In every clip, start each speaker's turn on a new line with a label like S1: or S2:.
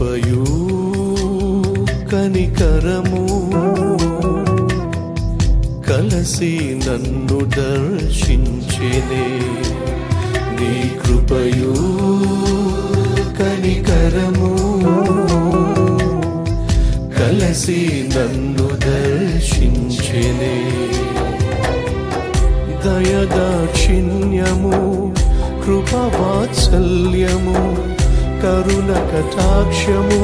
S1: కృపయు కనికరము కలసి నన్ను దర్శించెనే నీ కృపయు కనికరము కలసి నన్ను దర్శించెనే దయదాక్షిణ్యము కృపవాత్సల్యము కరుణ కటాక్షము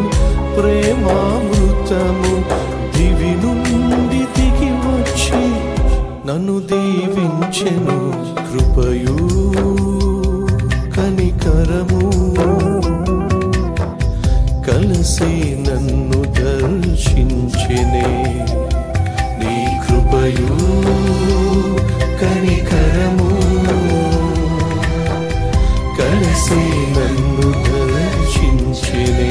S1: ప్రేమామృతము దివి నుండి దిగి వచ్చి నన్ను దీవించెను కృపయు కనికరము కలసి నన్ను దర్శించెనే నీ కృపయు కనికరము కలిసి నన్ను దర్శించెనే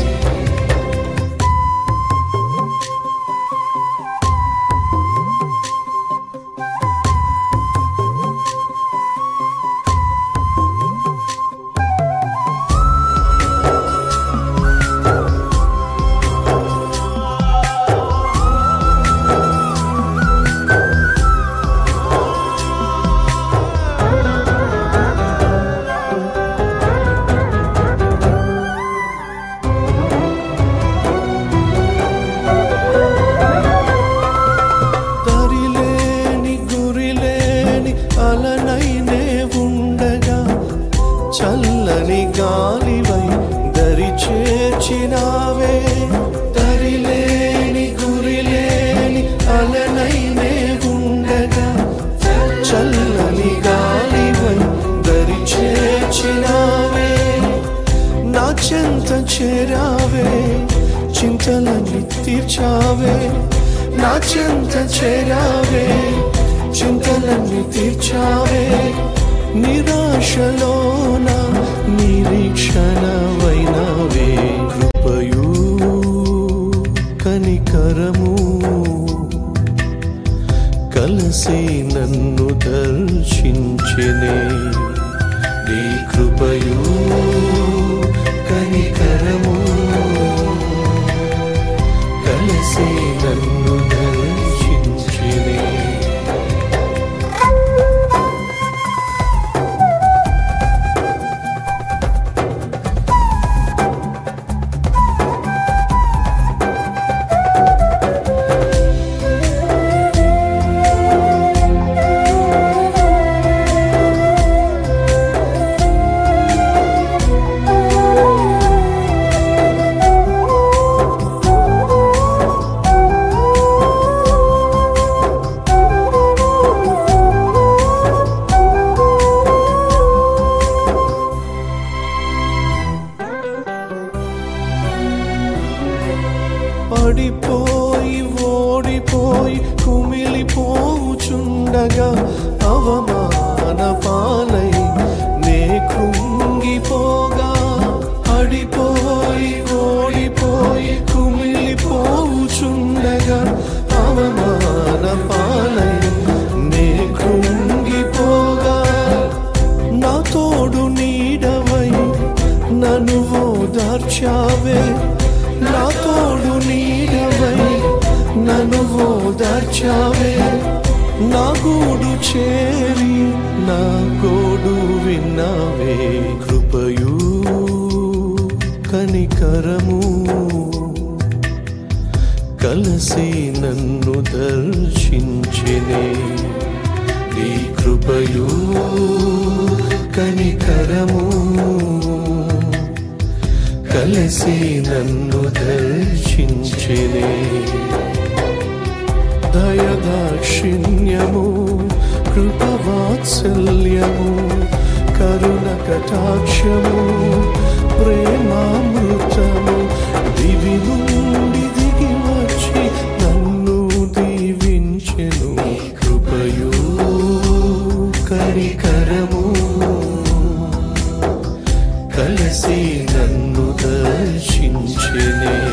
S1: దరిలేని గురిలేని అలనైనే ఉండగా చల్లని గాలివై దరి చేర్చినావే దరిలేని గురిలేని అలనైనే ఉండగా చల్లని గాలివై దరి చేర్చినావే నా చెంత చేరావే చింతలన్నీ తీర్చావే నా చెంత చేరావే చింతలన్నీ తీర్చావే నిరాశలోన నిరీక్షణ వైనవే కృపయు కనికరము కలసి నన్ను దర్శించెనే నీ కృపయు కనికరము కలిసి నన్ను దర్శించినే పడిపోయి ఓడిపోయి కుమిలిపోచుండగా అవమాన పాలై నే కృంగిపోగా పడిపోయి ఓడిపోయి కుమిలిపోచుండగా అవమాన పాలై నే కృంగిపోగా నా తోడు నీడవై నన్ను ఓదార్చావే నా తోడు నీడవై నన్ను ఓదార్చావే నా గూడు చేరి నా గోడు విన్నావే కృపయు కనికరము కలసి నన్ను దర్శించెనే నీ కృపయు కనికరము కలిసి నన్ను దర్శించెనే దయదాక్షిణ్యము కృపవాత్సల్యము కరుణ కటాక్షము ప్రేమామృతము దివి నుండి దిగి వచ్చి నన్ను దీవించెను కృపయు కరికరము కలిసి నన్ను దర్శించెనే